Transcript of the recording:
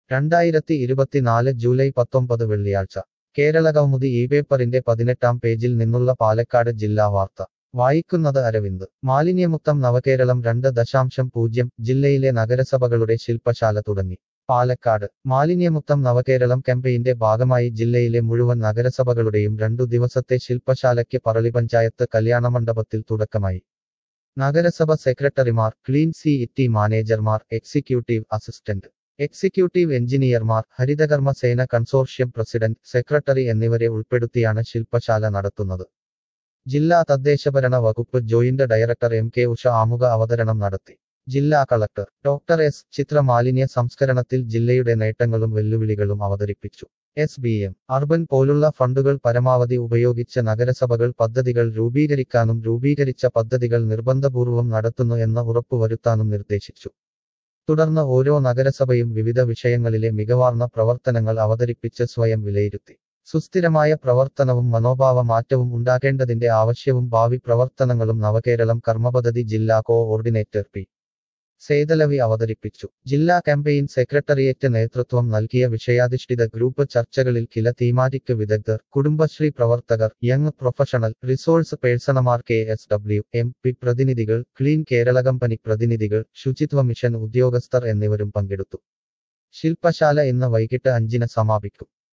രണ്ടായിരത്തി ഇരുപത്തിനാല് ജൂലൈ പത്തൊമ്പത് വെള്ളിയാഴ്ച കേരളകൗമുദി ഈ പേപ്പറിന്റെ പതിനെട്ടാം പേജിൽ നിന്നുള്ള പാലക്കാട് ജില്ലാ വാർത്ത വായിക്കുന്നത് അരവിന്ദ് മാലിന്യമുക്തം നവകേരളം രണ്ട് ദശാംശം പൂജ്യം ജില്ലയിലെ നഗരസഭകളുടെ ശില്പശാല തുടങ്ങി പാലക്കാട് മാലിന്യമുക്തം നവകേരളം ക്യാമ്പയിന്റെ ഭാഗമായി ജില്ലയിലെ മുഴുവൻ നഗരസഭകളുടെയും രണ്ടു ദിവസത്തെ ശില്പശാലയ്ക്ക് പറളി പഞ്ചായത്ത് കല്യാണമണ്ഡപത്തിൽ തുടക്കമായി നഗരസഭ സെക്രട്ടറിമാർ ക്ലീൻ സി ഇറ്റി മാനേജർമാർ എക്സിക്യൂട്ടീവ് അസിസ്റ്റന്റ് എക്സിക്യൂട്ടീവ് എഞ്ചിനീയർമാർ ഹരിതകർമ്മ സേന കൺസോർഷ്യം പ്രസിഡന്റ് സെക്രട്ടറി എന്നിവരെ ഉൾപ്പെടുത്തിയാണ് ശില്പശാല നടത്തുന്നത് ജില്ലാ തദ്ദേശഭരണ വകുപ്പ് joint director M K Usha ആമുഖ അവതരണം നടത്തി ജില്ലാ കളക്ടർ ഡോക്ടർ എസ് ചിത്ര മാലിന്യ സംസ്കരണത്തിൽ ജില്ലയുടെ നേട്ടങ്ങളും വെല്ലുവിളികളും അവതരിപ്പിച്ചു എസ് ബി എം അർബൻ പോലുള്ള ഫണ്ടുകൾ പരമാവധി ഉപയോഗിച്ച് നഗരസഭകൾ പദ്ധതികൾ രൂപീകരിക്കാനും രൂപീകരിച്ച പദ്ധതികൾ നിർബന്ധപൂർവം നടത്തുന്നു എന്ന ഉറപ്പുവരുത്താനും നിർദ്ദേശിച്ചു തുടർന്ന് ഓരോ നഗരസഭയും വിവിധ വിഷയങ്ങളിലെ മികവാർന്ന പ്രവർത്തനങ്ങൾ അവതരിപ്പിച്ച് സ്വയം വിലയിരുത്തി സുസ്ഥിരമായ പ്രവർത്തനവും മനോഭാവ മാറ്റവും ഉണ്ടാകേണ്ടതിന്റെ ആവശ്യവും ഭാവി പ്രവർത്തനങ്ങളും നവകേരളം കർമ്മപദ്ധതി ജില്ലാ കോഓർഡിനേറ്റർ പി സേതലവി അവതരിപ്പിച്ചു ജില്ലാ ക്യാമ്പയിൻ സെക്രട്ടേറിയറ്റ് നേതൃത്വം നൽകിയ വിഷയാധിഷ്ഠിത ഗ്രൂപ്പ് ചർച്ചകളിൽ കില തീമാറ്റിക് വിദഗ്ധർ കുടുംബശ്രീ പ്രവർത്തകർ യങ് പ്രൊഫഷണൽ റിസോഴ്സ് പേഴ്സണമാർ K S W M P പ്രതിനിധികൾ ക്ലീൻ കേരള കമ്പനി പ്രതിനിധികൾ ശുചിത്വ മിഷൻ ഉദ്യോഗസ്ഥർ എന്നിവരും പങ്കെടുത്തു ശില്പശാല ഇന്ന് വൈകിട്ട് അഞ്ചിന് സമാപിക്കും